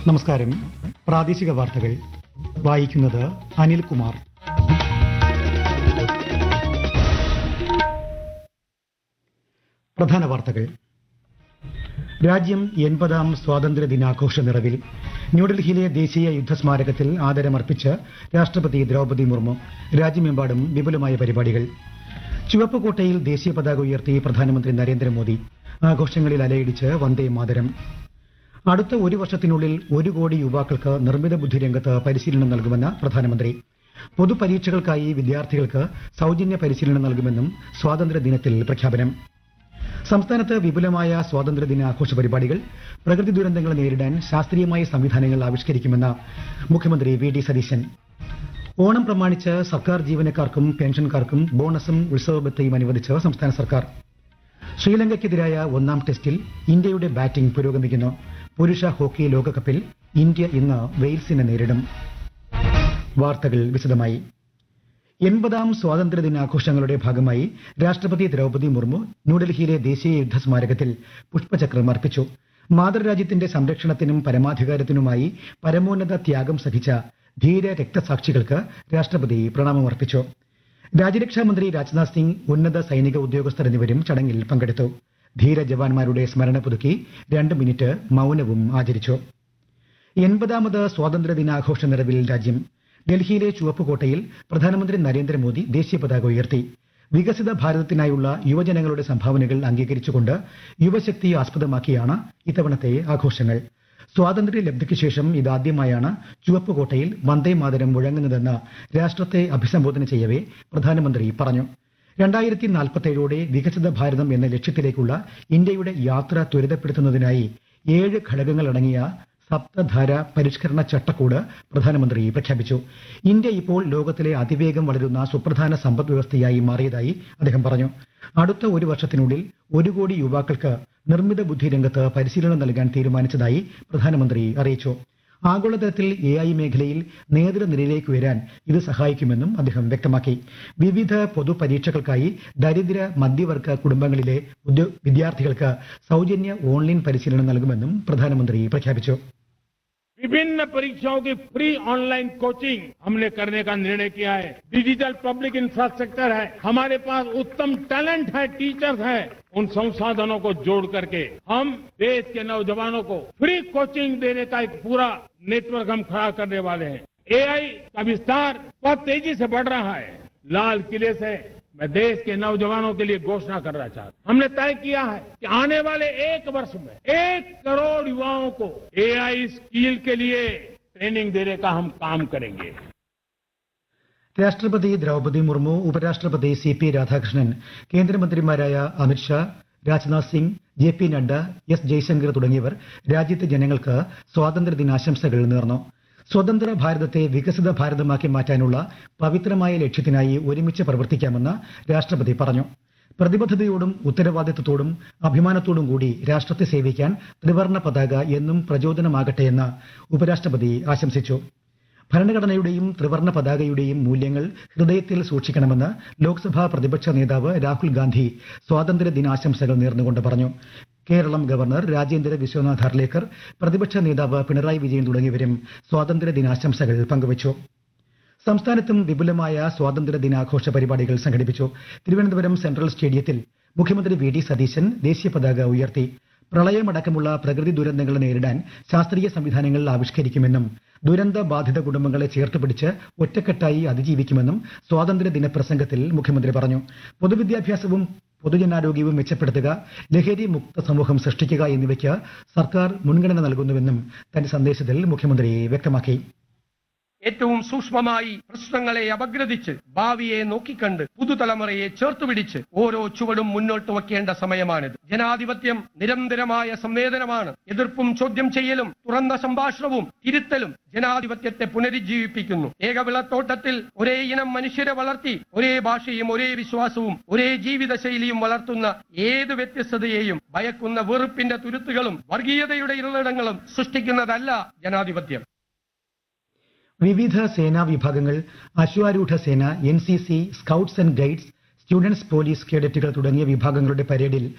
നമസ്കാരം പ്രാദേശിക വാർത്തകൾ വായിക്കുന്നത് അനിൽകുമാർ പ്രധാന വാർത്തകൾ രാജ്യം എൺപതാം സ്വാതന്ത്ര്യ ദിനാഘോഷ നിറവിൽ ന്യൂഡൽഹിയിലെ ദേശീയ യുദ്ധസ്മാരകത്തിൽ ആദരമർപ്പിച്ച് രാഷ്ട്രപതി ദ്രൗപദി മുർമു രാജ്യമെമ്പാടും വിപുലമായ പരിപാടികൾ ചുവപ്പ് കോട്ടയിൽ ദേശീയ പതാക ഉയർത്തി പ്രധാനമന്ത്രി നരേന്ദ്രമോദി ആഘോഷങ്ങളിൽ അലയടിച്ച് വന്ദേ മാതരം അടുത്ത ഒരു വർഷത്തിനുള്ളിൽ ഒരു കോടി യുവാക്കൾക്ക് നിർമ്മിത ബുദ്ധി രംഗത്ത് പരിശീലനം നൽകുമെന്ന് പ്രധാനമന്ത്രി പൊതുപരീക്ഷകൾക്കായി വിദ്യാർത്ഥികൾക്ക് സൌജന്യ പരിശീലനം നൽകുമെന്നും സ്വാതന്ത്ര്യ ദിനത്തിൽ പ്രഖ്യാപനം സംസ്ഥാനത്ത് വിപുലമായ സ്വാതന്ത്ര്യദിന ആഘോഷ പരിപാടികൾ പ്രകൃതി ദുരന്തങ്ങൾ നേരിടാൻ ശാസ്ത്രീയമായ സംവിധാനങ്ങൾ ആവിഷ്കരിക്കുമെന്ന് മുഖ്യമന്ത്രി വി ഡി സതീശൻ ഓണം പ്രമാണിച്ച് സർക്കാർ ജീവനക്കാർക്കും പെൻഷൻകാർക്കും ബോണസും ഉത്സവബത്തയും അനുവദിച്ച് സംസ്ഥാന സർക്കാർ ശ്രീലങ്കയ്ക്കെതിരായ ഒന്നാം ടെസ്റ്റിൽ ഇന്ത്യയുടെ ബാറ്റിംഗ് പുരോഗമിക്കുന്നു പുരുഷ ഹോക്കി ലോകകപ്പിൽ ഇന്ത്യ ഇന്ന് വെയിൽസിനെ നേരിടും വാർത്തകൾ വിശദമായി എൺപതാം സ്വാതന്ത്ര്യ ദിനാഘോഷങ്ങളുടെ ഭാഗമായി രാഷ്ട്രപതി ദ്രൗപദി മുർമു ന്യൂഡൽഹിയിലെ ദേശീയ യുദ്ധസ്മാരകത്തിൽ പുഷ്പചക്രം അർപ്പിച്ചു മാതൃരാജ്യത്തിന്റെ സംരക്ഷണത്തിനും പരമാധികാരത്തിനുമായി പരമോന്നത ത്യാഗം സഹിച്ച ധീര രക്തസാക്ഷികൾക്ക് രാഷ്ട്രപതി പ്രണാമമർപ്പിച്ചു രാജ്യരക്ഷാമന്ത്രി രാജ്നാഥ് സിംഗ് ഉന്നത സൈനിക ഉദ്യോഗസ്ഥർ എന്നിവരും ചടങ്ങിൽ പങ്കെടുത്തു ധീര ജവാന്മാരുടെ സ്മരണ പുതുക്കി രണ്ട് മിനിറ്റ് മൌനവും ആചരിച്ചു എൺപതാമത് സ്വാതന്ത്ര്യ ദിനാഘോഷ നിറവിൽ രാജ്യം ഡൽഹിയിലെ ചുവപ്പുകോട്ടയിൽ പ്രധാനമന്ത്രി നരേന്ദ്രമോദി ദേശീയ പതാക ഉയർത്തി വികസിത ഭാരതത്തിനായുള്ള യുവജനങ്ങളുടെ സംഭാവനകൾ അംഗീകരിച്ചുകൊണ്ട് യുവശക്തി ആസ്പദമാക്കിയാണ് ഇത്തവണത്തെ ആഘോഷങ്ങൾ സ്വാതന്ത്ര്യ ലബ്ധിക്ക് ശേഷം ഇതാദ്യമായാണ് ചുവപ്പുകോട്ടയിൽ വന്ദേ മാതരം മുഴങ്ങുന്നതെന്ന് രാഷ്ട്രത്തെ അഭിസംബോധന ചെയ്യവേ പ്രധാനമന്ത്രി പറഞ്ഞു രണ്ടായിരത്തി നാൽപ്പത്തേഴോടെ വികസിത ഭാരതം എന്ന ലക്ഷ്യത്തിലേക്കുള്ള ഇന്ത്യയുടെ യാത്ര ത്വരിതപ്പെടുത്തുന്നതിനായി ഏഴ് ഘടകങ്ങളടങ്ങിയ സപ്തധാര പരിഷ്കരണ ചട്ടക്കൂട് പ്രധാനമന്ത്രി പ്രഖ്യാപിച്ചു ഇന്ത്യ ഇപ്പോൾ ലോകത്തിലെ അതിവേഗം വളരുന്ന സുപ്രധാന സമ്പദ് വ്യവസ്ഥയായി മാറിയതായി അദ്ദേഹം പറഞ്ഞു അടുത്ത ഒരു വർഷത്തിനുള്ളിൽ ഒരു കോടി യുവാക്കൾക്ക് നിർമ്മിത ബുദ്ധി രംഗത്ത് പരിശീലനം നൽകാൻ തീരുമാനിച്ചതായി പ്രധാനമന്ത്രി അറിയിച്ചു ആഗോളതലത്തിൽ എ ഐ മേഖലയിൽ നേതൃനിരയിലേക്ക് ഉയരാൻ ഇത് സഹായിക്കുമെന്നും അദ്ദേഹം വ്യക്തമാക്കി വിവിധ പൊതുപരീക്ഷകൾക്കായി ദരിദ്ര മധ്യവർഗ കുടുംബങ്ങളിലെ ഉദ്യോ- വിദ്യാർത്ഥികൾക്ക് സൗജന്യ ഓൺലൈൻ പരിശീലനം നൽകുമെന്നും പ്രധാനമന്ത്രി പ്രഖ്യാപിച്ചു विभिन्न परीक्षाओं की फ्री ऑनलाइन कोचिंग हमने करने का निर्णय किया है डिजिटल पब्लिक इंफ्रास्ट्रक्चर है हमारे पास उत्तम टैलेंट है टीचर्स हैं उन संसाधनों को जोड़ करके हम देश के नौजवानों को फ्री कोचिंग देने का एक पूरा नेटवर्क हम खड़ा करने वाले हैं एआई का विस्तार बहुत तेजी से बढ़ रहा है लाल किले से मैं देश के नौजवानों के लिए घोषणा करना चाहता हूं हमने तय किया है कि आने वाले एक वर्ष में एक करोड़ युवाओं को एआई स्किल के लिए ट्रेनिंग देने का हम काम करेंगे രാഷ്ട്രപതി ദ്രൗപദി മുർമു ഉപരാഷ്ട്രപതി സി പി രാധാകൃഷ്ണൻ കേന്ദ്രമന്ത്രിമാരായ Amit Shah Rajnath Singh J P Nadda S Jaishankar തുടങ്ങിയവർ രാജ്യത്തെ ജനങ്ങൾക്ക് സ്വാതന്ത്ര്യ ദിനാശംസകൾ നേർന്നു സ്വതന്ത്ര ഭാരതത്തെ വികസിത ഭാരതമാക്കി മാറ്റാനുള്ള പവിത്രമായ ലക്ഷ്യത്തിനായി ഒരുമിച്ച് പ്രവർത്തിക്കാമെന്ന് രാഷ്ട്രപതി പറഞ്ഞു പ്രതിബദ്ധതയോടും ഉത്തരവാദിത്തത്തോടും അഭിമാനത്തോടും കൂടി രാഷ്ട്രത്തെ സേവിക്കാൻ ത്രിവർണ പതാക എന്നും പ്രചോദനമാകട്ടെയെന്ന് ഉപരാഷ്ട്രപതി ആശംസിച്ചു ഭരണഘടനയുടെയും ത്രിവർണ പതാകയുടെയും മൂല്യങ്ങൾ ഹൃദയത്തിൽ സൂക്ഷിക്കണമെന്ന് ലോക്സഭാ പ്രതിപക്ഷ നേതാവ് രാഹുൽ ഗാന്ധി സ്വാതന്ത്ര്യ ദിനാശംസകൾ നേർന്നുകൊണ്ട് പറഞ്ഞു കേരളം ഗവർണർ രാജേന്ദ്ര വിശ്വനാഥ് ഹർലേക്കർ പ്രതിപക്ഷ നേതാവ് പിണറായി വിജയൻ തുടങ്ങിയവരും സ്വാതന്ത്ര്യ ദിനാശംസകൾ പങ്കുവച്ചു സംസ്ഥാനത്തും വിപുലമായ സ്വാതന്ത്ര്യ ദിനാഘോഷ പരിപാടികൾ സംഘടിപ്പിച്ചു തിരുവനന്തപുരം സെൻട്രൽ സ്റ്റേഡിയത്തിൽ മുഖ്യമന്ത്രി വി ഡി സതീശൻ ദേശീയ പതാക ഉയർത്തി പ്രളയമടക്കമുള്ള പ്രകൃതി ദുരന്തങ്ങൾ നേരിടാൻ ശാസ്ത്രീയ സംവിധാനങ്ങൾ ആവിഷ്കരിക്കുമെന്നും ദുരന്ത ബാധിത കുടുംബങ്ങളെ ചേർത്ത് പിടിച്ച് ഒറ്റക്കെട്ടായി അതിജീവിക്കുമെന്നും സ്വാതന്ത്ര്യ ദിന പ്രസംഗത്തിൽ മുഖ്യമന്ത്രി പറഞ്ഞു പൊതുവിദ്യാഭ്യാസവും പൊതുജനാരോഗ്യവും മെച്ചപ്പെടുത്തുക ലഹരി മുക്ത സമൂഹം സൃഷ്ടിക്കുക എന്നിവയ്ക്ക് സർക്കാർ മുൻഗണന നൽകുന്നുവെന്നും തന്റെ സന്ദേശത്തിൽ മുഖ്യമന്ത്രി വ്യക്തമാക്കി ഏറ്റവും സൂക്ഷ്മമായി പ്രശ്നങ്ങളെ അപഗ്രഥിച്ച് ഭാവിയെ നോക്കിക്കണ്ട് പുതുതലമുറയെ ചേർത്തുപിടിച്ച് ഓരോ ചുവടും മുന്നോട്ട് വെക്കേണ്ട സമയമാണിത് ജനാധിപത്യം നിരന്തരമായ സംവേദനമാണ് എതിർപ്പും ചോദ്യം ചെയ്യലും തുറന്ന സംഭാഷണവും തിരുത്തലും ജനാധിപത്യത്തെ പുനരുജ്ജീവിപ്പിക്കുന്നു ഏകവിളത്തോട്ടത്തിൽ ഒരേ ഇനം മനുഷ്യരെ വളർത്തി ഒരേ ഭാഷയും ഒരേ വിശ്വാസവും ഒരേ ജീവിതശൈലിയും വളർത്തുന്ന ഏത് വ്യത്യസ്തതയെയും ഭയക്കുന്ന വെറുപ്പിന്റെ തുരുത്തുകളും വർഗീയതയുടെ ഇരുളിടങ്ങളും സൃഷ്ടിക്കുന്നതല്ല ജനാധിപത്യം വിവിധ സേനാ വിഭാഗങ്ങൾ അശ്വാരൂഢ സേന N C C scouts and guides students police കേഡറ്റുകൾ തുടങ്ങിയ വിഭാഗങ്ങളുടെ പരേഡിൽ